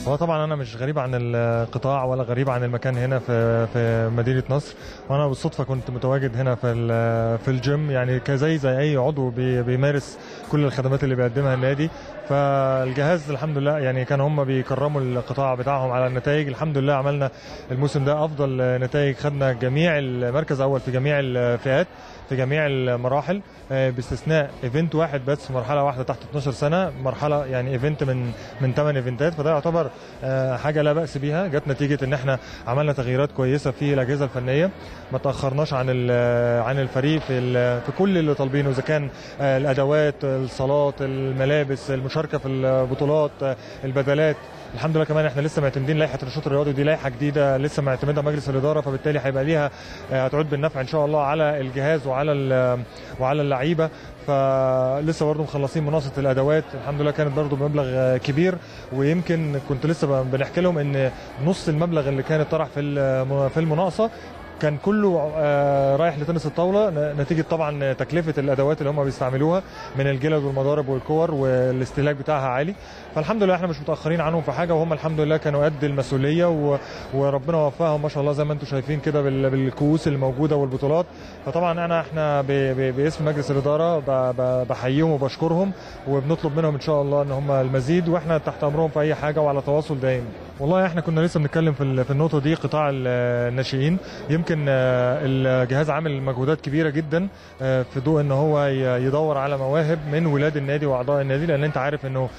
هو طبعا انا مش غريب عن القطاع ولا غريب عن المكان هنا في في مدينه نصر وانا بالصدفه كنت متواجد هنا في ال- في الجيم يعني كزي زي اي عضو بي- بيمارس كل الخدمات اللي بيقدمها النادي فالجهاز الحمد لله يعني كان هم بيكرموا القطاع بتاعهم على النتائج الحمد لله عملنا الموسم ده افضل نتائج خدنا جميع المركز اول في جميع الفئات في جميع المراحل آه، باستثناء ايفنت واحد بس مرحله واحده تحت 12 سنه مرحله يعني ايفنت من من 8 ايفنتات فده يعتبر آه، حاجه لا باس بيها جت نتيجه ان احنا عملنا تغييرات كويسه في الاجهزه الفنيه ما تاخرناش عن ال- عن الفريق في ال- في كل اللي طالبينه اذا كان آه، الادوات الصالات الملابس المشاركه في البطولات آه، البدلات الحمد لله كمان احنا لسه معتمدين لائحه النشاط الرياضي ودي لائحه جديده لسه معتمدها مجلس الاداره فبالتالي هيبقى ليها آه، هتعود بالنفع ان شاء الله على الجهاز وعلى ال- وعلى اللعيبه فلسه برضه مخلصين مناصه الادوات الحمد لله كانت برضه بمبلغ آه، كبير ويمكن كنت لسه ب- بنحكي لهم ان نص المبلغ اللي كان اتطرح في الم- في المناقصه كان كله آه، رايح لتنس الطاوله ن- نتيجه طبعا تكلفه الادوات اللي هم بيستعملوها من الجلد والمضارب والكور والاستهلاك بتاعها عالي فالحمد لله احنا مش متاخرين عنهم في حاجه وهم الحمد لله كانوا قد المسؤوليه و... وربنا وفقهم ما شاء الله زي ما انتم شايفين كده بال... بالكؤوس اللي موجوده والبطولات فطبعا انا احنا ب... ب... باسم مجلس الاداره ب... ب... بحييهم وبشكرهم وبنطلب منهم ان شاء الله ان هم المزيد واحنا تحت امرهم في اي حاجه وعلى تواصل دايم والله احنا كنا لسه بنتكلم في ال- في النقطه دي قطاع ال- الناشئين يمكن آه، الجهاز عامل مجهودات كبيره جدا آه، في ضوء ان هو ي- يدور على مواهب من ولاد النادي واعضاء النادي لان انت عارف انه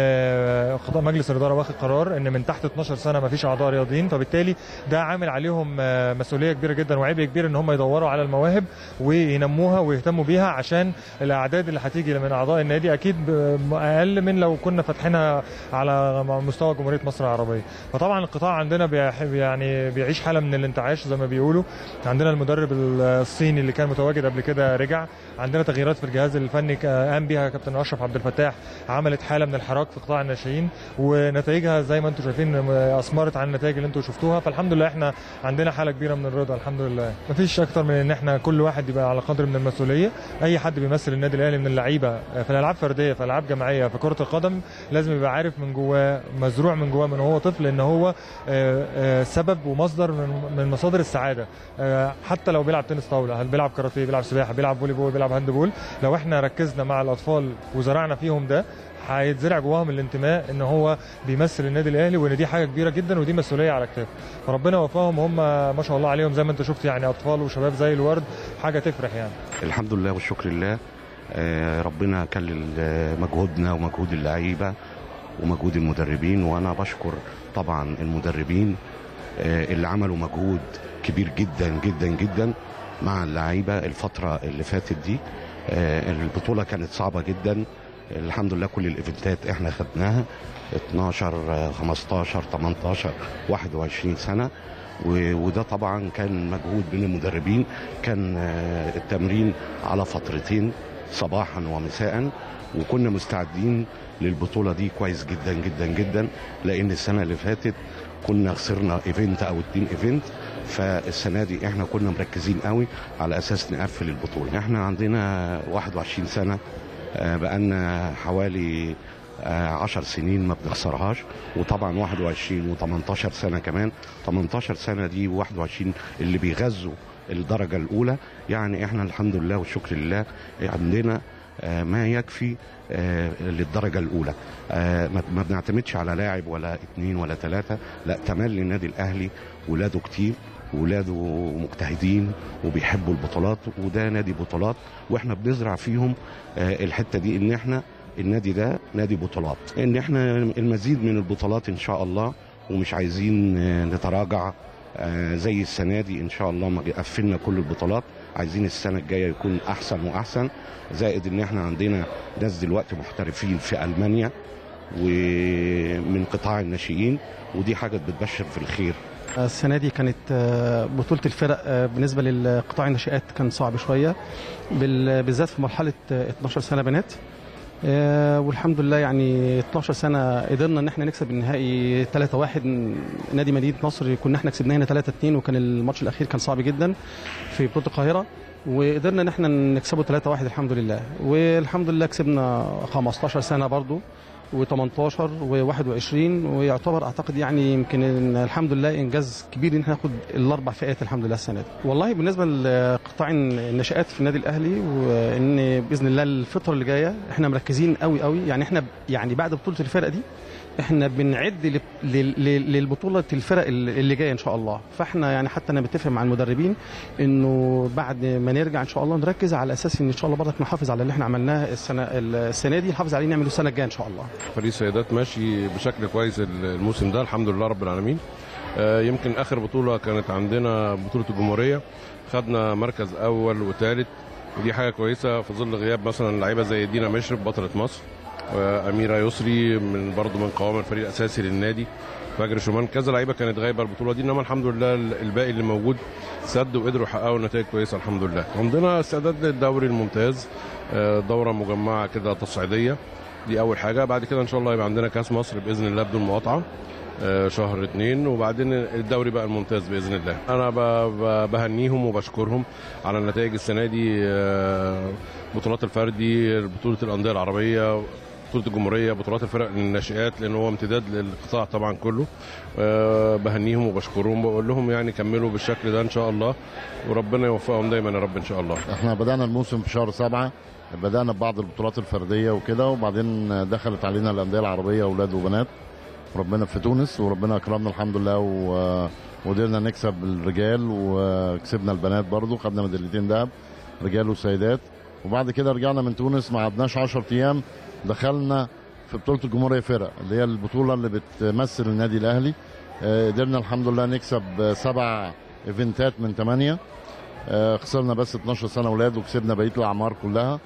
آه، قضاء مجلس الاداره واخد قرار ان من تحت 12 سنه ما فيش اعضاء رياضيين فبالتالي ده عامل عليهم آه، مسؤوليه كبيره جدا وعبء كبير ان هم يدوروا على المواهب وينموها ويهتموا بيها عشان الاعداد اللي هتيجي من اعضاء النادي اكيد ب- اقل من لو كنا فاتحينها على مستوى جمهوريه مصر العربيه فطبعا القطاع عندنا بيح- يعني بيعيش حاله من الانتعاش زي ما بيقولوا عندنا المدرب الصيني اللي كان متواجد قبل كده رجع عندنا تغييرات في الجهاز الفني ك- قام بيها كابتن اشرف عبد الفتاح عملت حاله من الحراك في قطاع الناشئين ونتائجها زي ما انتم شايفين اثمرت عن النتائج اللي انتم شفتوها فالحمد لله احنا عندنا حاله كبيره من الرضا الحمد لله مفيش اكتر من ان احنا كل واحد يبقى على قدر من المسؤوليه اي حد بيمثل النادي الاهلي من اللعيبه في الالعاب فرديه في العاب جماعيه في كره القدم لازم يبقى عارف من جواه مزروع من جواه من هو طفل ان هو آه، آه، سبب ومصدر من من مصادر السعاده آه، حتى لو بيلعب تنس طاوله هل بيلعب كاراتيه بيلعب سباحه بيلعب فولي بول بيلعب هاند بول لو احنا ركزنا مع الاطفال وزرعنا فيهم ده هيتزرع جواهم الانتماء ان هو بيمثل النادي الاهلي وان دي حاجه كبيره جدا ودي مسؤوليه على كتافه فربنا وفقهم هم ما شاء الله عليهم زي ما انت شفت يعني اطفال وشباب زي الورد حاجه تفرح يعني الحمد لله والشكر لله آه، ربنا كلل آه، مجهودنا ومجهود اللعيبه ومجهود المدربين وانا بشكر طبعا المدربين آه، اللي عملوا مجهود كبير جدا جدا جدا مع اللعيبه الفتره اللي فاتت دي آه، البطوله كانت صعبه جدا الحمد لله كل الايفنتات احنا خدناها 12 آه، 15 18 21 سنه و- وده طبعا كان مجهود من المدربين كان آه، التمرين على فترتين صباحا ومساء وكنا مستعدين للبطوله دي كويس جدا جدا جدا لان السنه اللي فاتت كنا خسرنا ايفنت او اتنين ايفنت فالسنه دي احنا كنا مركزين قوي على اساس نقفل البطوله احنا عندنا 21 سنه آه، بقالنا حوالي آه، 10 سنين ما بنخسرهاش وطبعا 21 و18 سنه كمان 18 سنه دي و21 اللي بيغذوا الدرجه الاولى يعني احنا الحمد لله والشكر لله عندنا آه، ما يكفي آه، للدرجه الاولى آه، ما ما بنعتمدش على لاعب ولا اتنين ولا ثلاثه لا تملي النادي الاهلي ولاده كتير ولاده مجتهدين وبيحبوا البطولات وده نادي بطولات واحنا بنزرع فيهم آه، الحته دي ان احنا النادي ده نادي بطولات ان احنا المزيد من البطولات ان شاء الله ومش عايزين آه، نتراجع آه، زي السنه دي ان شاء الله ما قفلنا كل البطولات عايزين السنه الجايه يكون احسن واحسن زائد ان احنا عندنا ناس دلوقتي محترفين في المانيا ومن قطاع الناشئين ودي حاجه بتبشر في الخير السنه دي كانت آه، بطوله الفرق آه، بالنسبه للقطاع الناشئات كان صعب شويه بال- بالذات في مرحله آه، 12 سنه بنات آه، والحمد لله يعني 12 سنه قدرنا ان احنا نكسب النهائي 3-1 نادي مدينه نصر كنا احنا كسبناه هنا 3-2 وكان الماتش الاخير كان صعب جدا في بطوله القاهره وقدرنا ان احنا نكسبه 3-1 الحمد لله والحمد لله كسبنا 15 سنه برضو و18 و21 ويعتبر اعتقد يعني يمكن إن الحمد لله انجاز كبير ان احنا ناخد الاربع فئات الحمد لله السنه دي. والله بالنسبه لقطاع النشات في النادي الاهلي وان باذن الله الفتره اللي جايه احنا مركزين قوي قوي يعني احنا يعني بعد بطوله الفرق دي احنا بنعد لل- لل- للبطوله الفرق اللي جايه ان شاء الله فاحنا يعني حتى انا متفق مع المدربين انه بعد ما نرجع ان شاء الله نركز على اساس ان ان شاء الله برضك نحافظ على اللي احنا عملناه السنه السنه دي نحافظ عليه نعمله السنه الجايه ان شاء الله فريق السيدات ماشي بشكل كويس الموسم ده الحمد لله رب العالمين آه، يمكن اخر بطوله كانت عندنا بطوله الجمهوريه خدنا مركز اول وثالث ودي حاجه كويسه في ظل غياب مثلا لعيبه زي دينا مشرف بطله مصر واميره يسري من برضه من قوام الفريق الاساسي للنادي فجر شومان كذا لعيبه كانت غايبه البطوله دي انما الحمد لله الباقي اللي موجود سدوا وقدروا يحققوا نتائج كويسه الحمد لله عندنا استعداد للدوري الممتاز آه، دوره مجمعه كده تصعيديه دي اول حاجه بعد كده ان شاء الله يبقى عندنا كاس مصر باذن الله بدون مقاطعه آه، شهر اتنين وبعدين الدوري بقى الممتاز باذن الله انا ب- ب- بهنيهم وبشكرهم على النتائج السنه دي آه، بطولات الفردي بطوله الانديه العربيه بطوله الجمهوريه بطولات الفرق الناشئات لان هو امتداد للقطاع طبعا كله آه، بهنيهم وبشكرهم بقول لهم يعني كملوا بالشكل ده ان شاء الله وربنا يوفقهم دايما يا رب ان شاء الله احنا بدأنا الموسم في شهر سبعة بدأنا ببعض البطولات الفردية وكده وبعدين دخلت علينا الأندية العربية أولاد وبنات ربنا في تونس وربنا أكرمنا الحمد لله و... وقدرنا نكسب الرجال وكسبنا البنات برضو خدنا ميداليتين دهب رجال وسيدات وبعد كده رجعنا من تونس ما قعدناش 10 أيام دخلنا في بطولة الجمهورية فرق اللي هي البطولة اللي بتمثل النادي الأهلي آه، قدرنا الحمد لله نكسب آه، سبع ايفنتات من ثمانية آه، خسرنا بس 12 سنه اولاد وكسبنا بقيه الاعمار كلها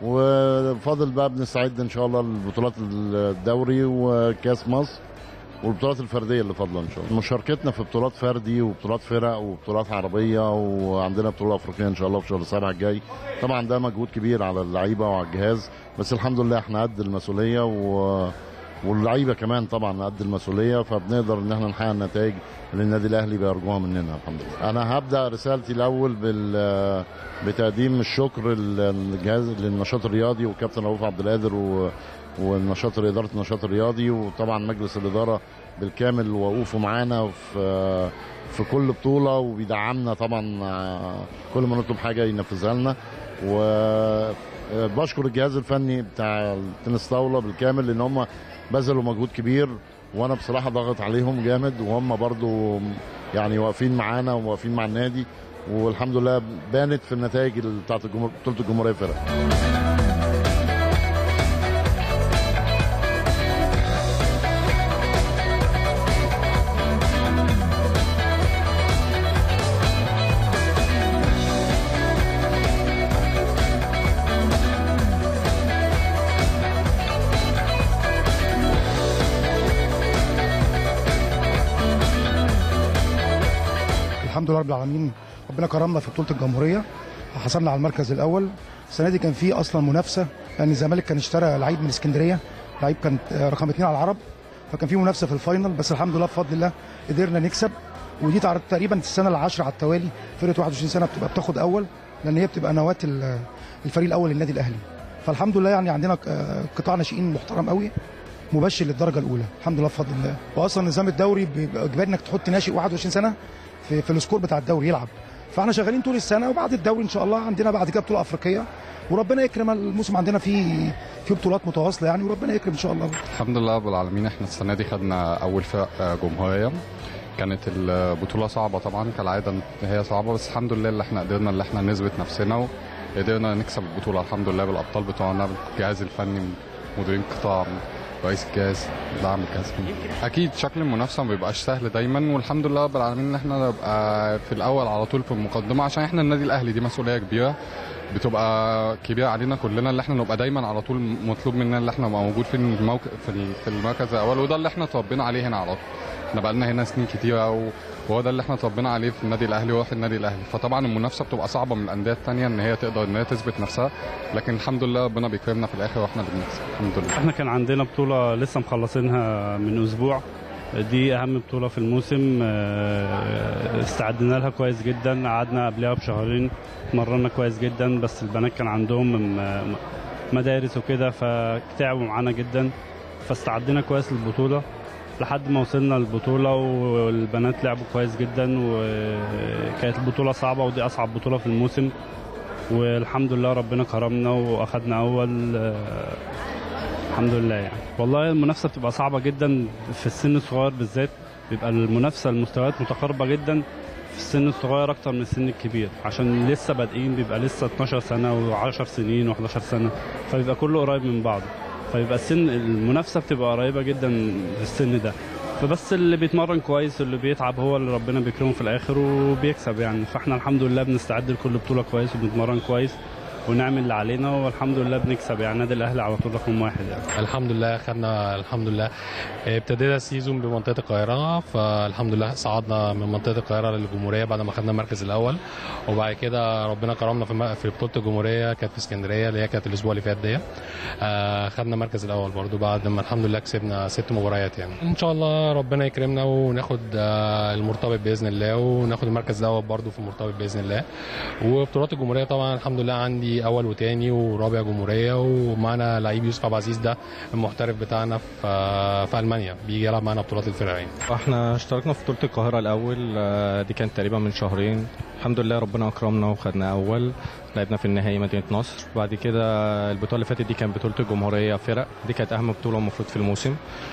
وفاضل بقى بنستعد ان شاء الله لبطولات الدوري وكاس مصر والبطولات الفرديه اللي فاضله ان شاء الله مشاركتنا في بطولات فردي وبطولات فرق وبطولات عربيه وعندنا بطوله افريقيه ان شاء الله في شهر سبعة الجاي طبعا ده مجهود كبير على اللعيبه وعلى الجهاز بس الحمد لله احنا قد المسؤوليه و واللعيبه كمان طبعا قد المسؤوليه فبنقدر ان احنا نحقق النتائج اللي النادي الاهلي بيرجوها مننا الحمد لله. انا هبدا رسالتي الاول بال بتقديم الشكر للجهاز للنشاط الرياضي والكابتن رؤوف عبد القادر و... والنشاط اداره النشاط الرياضي وطبعا مجلس الاداره بالكامل وقوفوا معانا في في كل بطوله وبيدعمنا طبعا كل ما نطلب حاجه ينفذها لنا وبشكر الجهاز الفني بتاع التنس طاوله بالكامل لان هم بذلوا مجهود كبير وانا بصراحه ضاغط عليهم جامد وهم برضو يعني واقفين معانا وواقفين مع النادي والحمد لله بانت في النتائج بتاعت الجمهور بطوله الجمهوريه فرق الحمد لله رب العالمين ربنا كرمنا في بطوله الجمهوريه حصلنا على المركز الاول السنه دي كان في اصلا منافسه لان الزمالك كان اشترى لعيب من اسكندريه لعيب كان رقم اثنين على العرب فكان في منافسه في الفاينل بس الحمد لله بفضل الله قدرنا نكسب ودي تعرض تقريبا السنه العاشره على التوالي فرقه 21 سنه بتبقى بتاخد اول لان هي بتبقى نواه ال- الفريق الاول للنادي الاهلي فالحمد لله يعني عندنا آه، قطاع ناشئين محترم قوي مبشر للدرجه الاولى الحمد لله بفضل الله واصلا نظام الدوري بيبقى اجباري انك تحط ناشئ 21 سنه في, في السكور بتاع الدوري يلعب فاحنا شغالين طول السنه وبعد الدوري ان شاء الله عندنا بعد كده بطوله افريقيه وربنا يكرم الموسم عندنا فيه في بطولات متواصله يعني وربنا يكرم ان شاء الله الحمد لله رب العالمين احنا السنه دي خدنا اول فرق آه، جمهوريه كانت البطوله صعبه طبعا كالعاده هي صعبه بس الحمد لله اللي احنا قدرنا اللي احنا نثبت نفسنا وقدرنا نكسب البطوله الحمد لله بالابطال بتوعنا بالجهاز الفني مديرين قطاع رئيس الجهاز دعم الجهاز اكيد شكل المنافسه ما بيبقاش سهل دايما والحمد لله رب العالمين ان احنا نبقى في الاول على طول في المقدمه عشان احنا النادي الاهلي دي مسؤوليه كبيره بتبقى كبيره علينا كلنا اللي احنا نبقى دايما على طول مطلوب مننا اللي احنا نبقى موجود في الموك... في ال- في المركز الاول وده اللي احنا اتربينا عليه هنا على طول احنا بقالنا هنا سنين كتيره و- وهو ده اللي احنا اتربينا عليه في النادي الاهلي وروح النادي الاهلي فطبعا المنافسه بتبقى صعبه من الانديه الثانيه ان هي تقدر ان هي تثبت نفسها لكن الحمد لله ربنا بيكرمنا في الاخر واحنا اللي بنكسب الحمد لله احنا كان عندنا بطولة لسه مخلصينها من أسبوع دي أهم بطولة في الموسم آه، استعدنا لها كويس جدا قعدنا قبلها بشهرين اتمرنا كويس جدا بس البنات كان عندهم م- مدارس وكده فتعبوا معانا جدا فاستعدينا كويس للبطوله لحد ما وصلنا للبطوله والبنات لعبوا كويس جدا وكانت البطوله صعبه ودي اصعب بطوله في الموسم والحمد لله ربنا كرمنا واخدنا اول آه، الحمد لله يعني والله المنافسه بتبقى صعبه جدا في السن الصغير بالذات بيبقى المنافسه المستويات متقاربه جدا في السن الصغير اكتر من السن الكبير عشان لسه بادئين بيبقى لسه 12 سنه و10 سنين و11 سنه فبيبقى كله قريب من بعضه فيبقى السن المنافسه بتبقى قريبه جدا في السن ده فبس اللي بيتمرن كويس واللي بيتعب هو اللي ربنا بيكرمه في الاخر وبيكسب يعني فاحنا الحمد لله بنستعد لكل بطوله كويس وبنتمرن كويس ونعمل اللي علينا والحمد لله بنكسب يعني نادي الاهلي على طول رقم واحد يعني الحمد لله خدنا الحمد لله ابتدينا السيزون بمنطقه القاهره فالحمد لله صعدنا من منطقه القاهره للجمهوريه بعد ما خدنا المركز الاول وبعد كده ربنا كرمنا في م- في بطوله الجمهوريه كانت في اسكندريه اللي هي كانت الاسبوع اللي فات دي آه، خدنا المركز الاول برضو بعد ما الحمد لله كسبنا ست مباريات يعني ان شاء الله ربنا يكرمنا وناخد آه، المرتبط باذن الله وناخد المركز الاول برضو في المرتبط باذن الله وبطولات الجمهوريه طبعا الحمد لله عندي اول وتاني ورابع جمهوريه ومعنا لعيب يوسف عبد العزيز ده المحترف بتاعنا في في المانيا بيجي يلعب معانا بطولات الفرقين احنا اشتركنا في بطولة القاهرة الأول آه، دي كانت تقريبا من شهرين الحمد لله ربنا أكرمنا وخدنا أول لعبنا في النهائي مدينة نصر بعد كده البطولة اللي فاتت دي كانت بطولة الجمهورية فرق دي كانت أهم بطولة المفروض في الموسم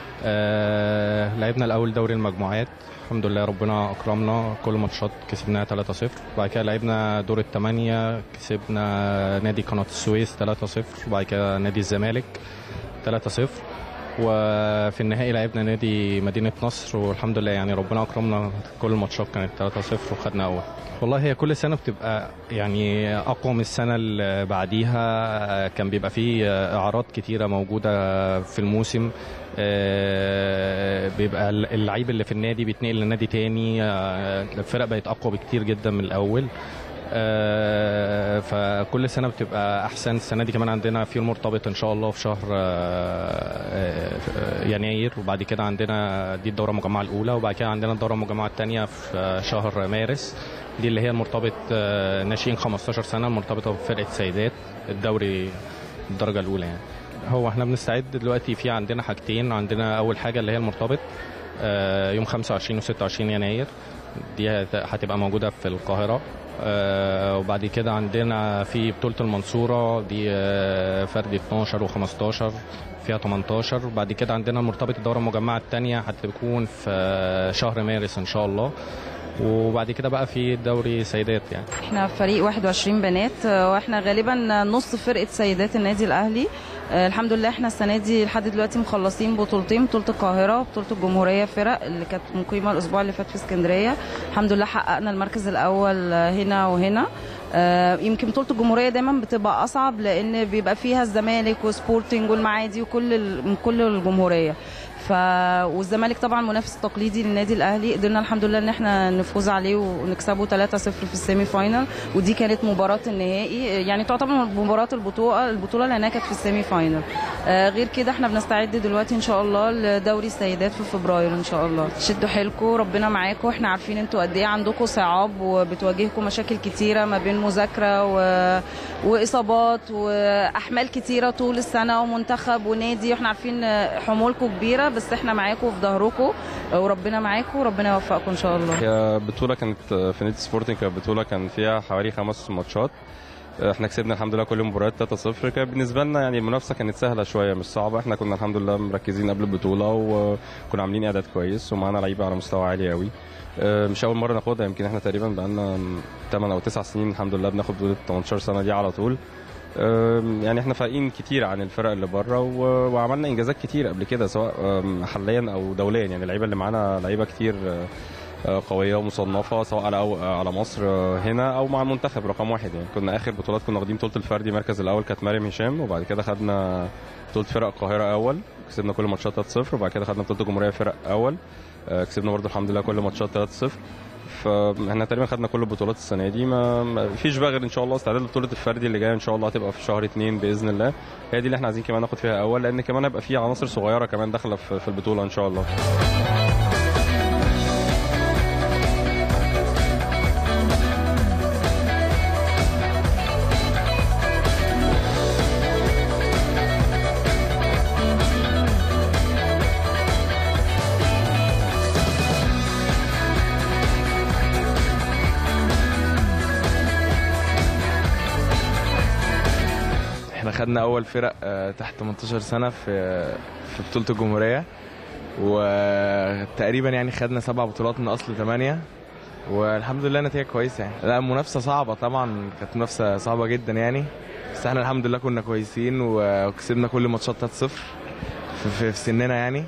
آه، لعبنا الأول دوري المجموعات الحمد لله ربنا أكرمنا كل ماتشات كسبناها 3-0 بعد كده لعبنا دور الثمانية كسبنا نادي قناة السويس 3-0 وبعد كده نادي الزمالك 3-0 وفي النهائي لعبنا نادي مدينة نصر والحمد لله يعني ربنا أكرمنا كل الماتشات كانت 3-0 وخدنا أول والله هي كل سنة بتبقى يعني أقوى من السنة اللي بعديها كان بيبقى فيه إعارات كتيرة موجودة في الموسم آه، بيبقى اللعيب اللي في النادي بيتنقل لنادي تاني آه، الفرق بقت أقوى بكتير جدا من الأول آه، فكل سنه بتبقى احسن السنه دي كمان عندنا في المرتبط ان شاء الله في شهر آه، آه، يناير وبعد كده عندنا دي الدوره المجمعه الاولى وبعد كده عندنا الدوره المجمعه الثانيه في آه، شهر مارس دي اللي هي المرتبط آه، ناشئين 15 سنه المرتبطه بفرقه سيدات الدوري الدرجه الاولى يعني هو احنا بنستعد دلوقتي في عندنا حاجتين عندنا اول حاجه اللي هي المرتبط آه، يوم 25 و26 يناير دي هت- هتبقى موجوده في القاهره آه، وبعد كده عندنا في بطولة المنصورة دي آه، فرد 12 و15 فيها 18 وبعد كده عندنا مرتبط الدورة المجمعة الثانية هتكون في آه، شهر مارس إن شاء الله وبعد كده بقى في دوري سيدات يعني احنا فريق 21 بنات آه، واحنا غالبا نص فرقه سيدات النادي الاهلي آه، الحمد لله احنا السنه دي لحد دلوقتي مخلصين بطولتين بطوله القاهره وبطوله الجمهوريه فرق اللي كانت مقيمه الاسبوع اللي فات في اسكندريه الحمد لله حققنا المركز الاول آه، هنا وهنا آه، يمكن بطوله الجمهوريه دايما بتبقى اصعب لان بيبقى فيها الزمالك وسبورتنج والمعادي وكل ال- من كل الجمهوريه ف والزمالك طبعا منافس تقليدي للنادي الاهلي قدرنا الحمد لله ان احنا نفوز عليه ونكسبه 3-0 في السيمي فاينل ودي كانت مباراه النهائي يعني تعتبر مباراه البطوله البطوله لانها كانت في السيمي فاينل آه غير كده احنا بنستعد دلوقتي ان شاء الله لدوري السيدات في فبراير ان شاء الله شدوا حيلكم ربنا معاكم احنا عارفين انتوا قد ايه عندكم صعاب وبتواجهكم مشاكل كتيره ما بين مذاكره و... واصابات واحمال كتيره طول السنه ومنتخب ونادي واحنا عارفين حمولكم كبيره بس احنا معاكم في ظهركم وربنا معاكم وربنا يوفقكم ان شاء الله هي بطولة كانت في نادي سبورتنج كانت بطولة كان فيها حوالي خمس ماتشات احنا كسبنا الحمد لله كل المباريات 3-0 كان بالنسبة لنا يعني المنافسة كانت سهلة شوية مش صعبة احنا كنا الحمد لله مركزين قبل البطولة وكنا عاملين اعداد كويس ومعانا لعيبة على مستوى عالي قوي اه، مش أول مرة ناخدها يمكن احنا تقريبا بقالنا 8 أو 9 سنين الحمد لله بناخد بطولة 18 سنة دي على طول ام، يعني احنا فايقين كتير عن الفرق اللي بره و- وعملنا انجازات كتير قبل كده سواء ام، محليا او دوليا يعني اللعيبه اللي معانا لعيبه كتير اه، اه، قويه ومصنفه سواء على أو على مصر اه، هنا او مع المنتخب رقم واحد يعني كنا اخر بطولات كنا واخدين بطوله الفردي المركز الاول كانت مريم هشام وبعد كده خدنا بطوله فرق القاهره اول كسبنا كل ماتشات 3-0 وبعد كده خدنا بطوله الجمهوريه فرق اول اه، كسبنا برضو الحمد لله كل ماتشات 3-0 فاحنا تقريبا خدنا كل البطولات السنه دي ما ما فيش بقى غير ان شاء الله استعداد لبطوله الفردي اللي جايه ان شاء الله هتبقى في شهر اتنين باذن الله هي دي اللي احنا عايزين كمان ناخد فيها اول لان كمان هيبقى في عناصر صغيره كمان داخله في في البطوله ان شاء الله خدنا اول فرق آه، تحت 18 سنه في في بطوله الجمهوريه وتقريبا يعني خدنا سبع بطولات من اصل ثمانيه والحمد لله نتيجه كويسه يعني لا منافسه صعبه طبعا كانت منافسه صعبه جدا يعني بس احنا الحمد لله كنا كويسين وكسبنا كل ماتشات 3-0 في, في, في سننا يعني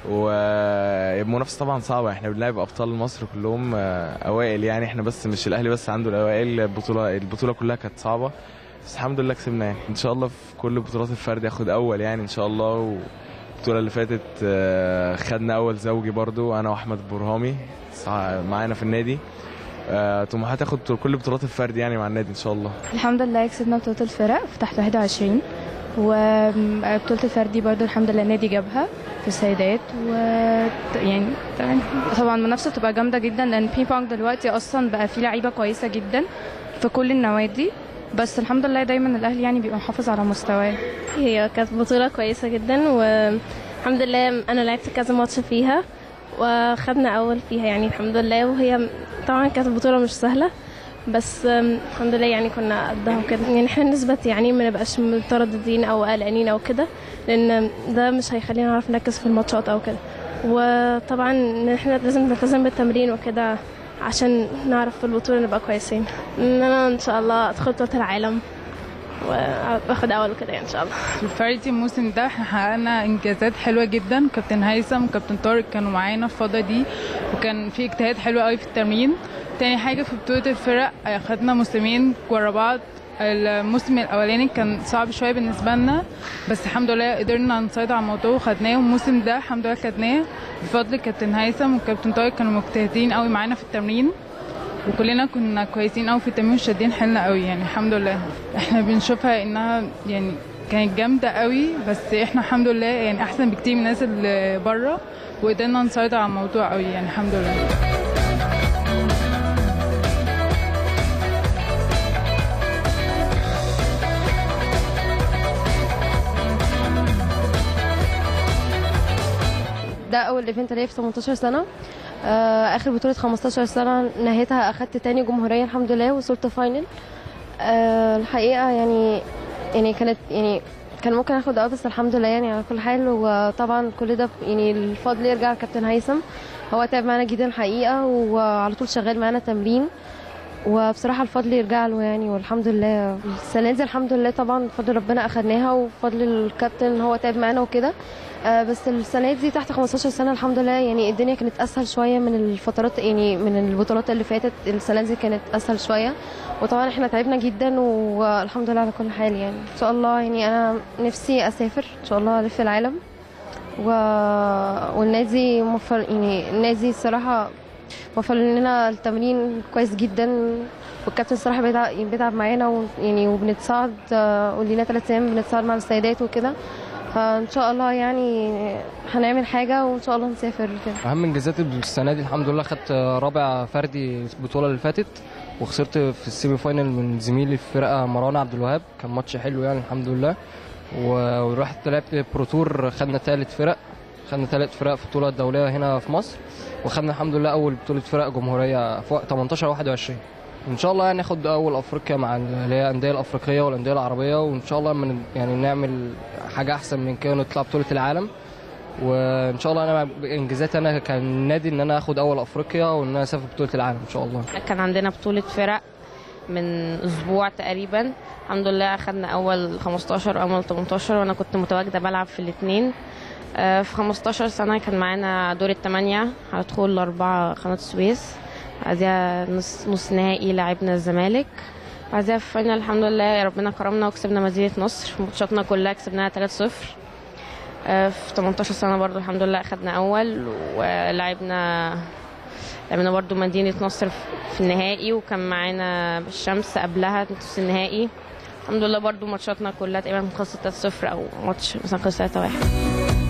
والمنافسه طبعا صعبه احنا بنلعب ابطال مصر كلهم آه، اوائل يعني احنا بس مش الاهلي بس عنده الاوائل البطوله البطوله كلها كانت صعبه بس الحمد لله كسبنا يعني ان شاء الله في كل بطولات الفرد ياخد اول يعني ان شاء الله والبطوله اللي فاتت آه، خدنا اول زوجي برضو انا واحمد برهامي صع- معانا في النادي آه، طموحات اخد كل بطولات الفرد يعني مع النادي ان شاء الله الحمد لله كسبنا بطولة الفرق في تحت 21 وبطولة الفردي برضو الحمد لله النادي جابها في السيدات و يعني تمام. طبعا المنافسة بتبقى جامدة جدا لأن بينج بونج دلوقتي أصلا بقى فيه لعيبة كويسة جدا في كل النوادي بس الحمد لله دايما الأهلي يعني بيبقى محافظ على مستواه هي كانت بطولة كويسة جدا والحمد لله أنا لعبت كذا ماتش فيها وخدنا أول فيها يعني الحمد لله وهي طبعا كانت بطولة مش سهلة بس أم، الحمد لله يعني كنا قدها وكده يعني احنا نثبت يعني ما نبقاش مترددين او قلقانين او كده لان ده مش هيخلينا نعرف نركز في الماتشات او كده وطبعا إن احنا لازم نلتزم بالتمرين وكده عشان نعرف في البطولة نبقى كويسين ان انا ان شاء الله ادخل بطولة العالم واخد اول وكده يعني ان شاء الله الفردي الموسم ده احنا حققنا انجازات حلوه جدا كابتن هيثم وكابتن طارق كانوا معانا في الفتره دي وكان في اجتهاد حلو قوي في التمرين تاني حاجه في بطوله الفرق اه، خدنا موسمين ورا بعض الموسم الاولاني كان صعب شويه بالنسبه لنا بس الحمد لله قدرنا نسيطر على الموضوع وخدناه والموسم ده الحمد لله خدناه بفضل كابتن هيثم وكابتن طارق كانوا مجتهدين قوي معانا في التمرين وكلنا كنا كويسين قوي في التمرين وشادين حيلنا قوي يعني الحمد لله احنا بنشوفها انها يعني كانت جامده قوي بس احنا الحمد لله يعني احسن بكتير من الناس اللي بره وقدرنا نسيطر على الموضوع قوي يعني الحمد لله ده اول ايفنت ليا في 18 سنه آه، اخر بطوله 15 سنه نهيتها اخدت تاني جمهوريه الحمد لله وصلت فاينل آه، الحقيقه يعني يعني كانت يعني كان ممكن اخد اه بس الحمد لله يعني على كل حال وطبعا كل ده يعني الفضل يرجع لكابتن هيثم هو تعب معانا جدا الحقيقه وعلى طول شغال معانا تمرين وبصراحه الفضل يرجع له يعني والحمد لله السنه دي الحمد لله طبعا بفضل ربنا اخدناها وبفضل الكابتن ان هو تعب معانا وكده آه، بس السنه دي تحت 15 سنه الحمد لله يعني الدنيا كانت اسهل شويه من الفترات يعني من البطولات اللي فاتت السنه دي كانت اسهل شويه وطبعا احنا تعبنا جدا والحمد لله على كل حال يعني ان شاء الله يعني انا نفسي اسافر ان شاء الله الف العالم و... والنادي مفر يعني النادي الصراحه وفر لنا التمرين كويس جدا والكابتن الصراحه بيتعب, بيتعب معانا و... يعني وبنتصاعد آه، ولينا ثلاث ايام بنتصاعد مع السيدات وكده فان شاء الله يعني هنعمل حاجه وان شاء الله نسافر كده اهم انجازاتي السنه دي الحمد لله خدت رابع فردي البطوله اللي فاتت وخسرت في السيمي فاينل من زميلي في فرقه مروان عبد الوهاب كان ماتش حلو يعني الحمد لله و- ورحت لعبت بروتور خدنا ثالث فرق خدنا ثالث فرق في البطوله الدوليه هنا في مصر وخدنا الحمد لله اول بطوله فرق جمهوريه في وقت 18 21 ان شاء الله يعني ناخد اول افريقيا مع اللي هي الانديه الافريقيه والانديه العربيه وان شاء الله من يعني نعمل حاجه احسن من كده ونطلع بطوله العالم وان شاء الله انا انجازاتي انا كنادي ان انا اخد اول افريقيا وان انا اسافر بطوله العالم ان شاء الله كان عندنا بطولة فرق من أسبوع تقريبا الحمد لله أخدنا أول 15 أول 18 وأنا كنت متواجدة بلعب في الاتنين آه، في 15 سنة كان معانا دور الثمانية على دخول الأربعة قناة السويس بعدها نص, نص نهائي لعبنا الزمالك بعدها في فاينل الحمد لله ربنا كرمنا وكسبنا مدينة نصر ماتشاتنا كلها كسبناها 3-0 آه، في 18 سنة برضو الحمد لله أخدنا أول ولعبنا لعبنا برضو مدينة نصر في النهائي وكان معانا الشمس قبلها نص النهائي الحمد لله برضو ماتشاتنا كلها تقريبا خلصت 3-0 أو ماتش مثلا خلص 3-1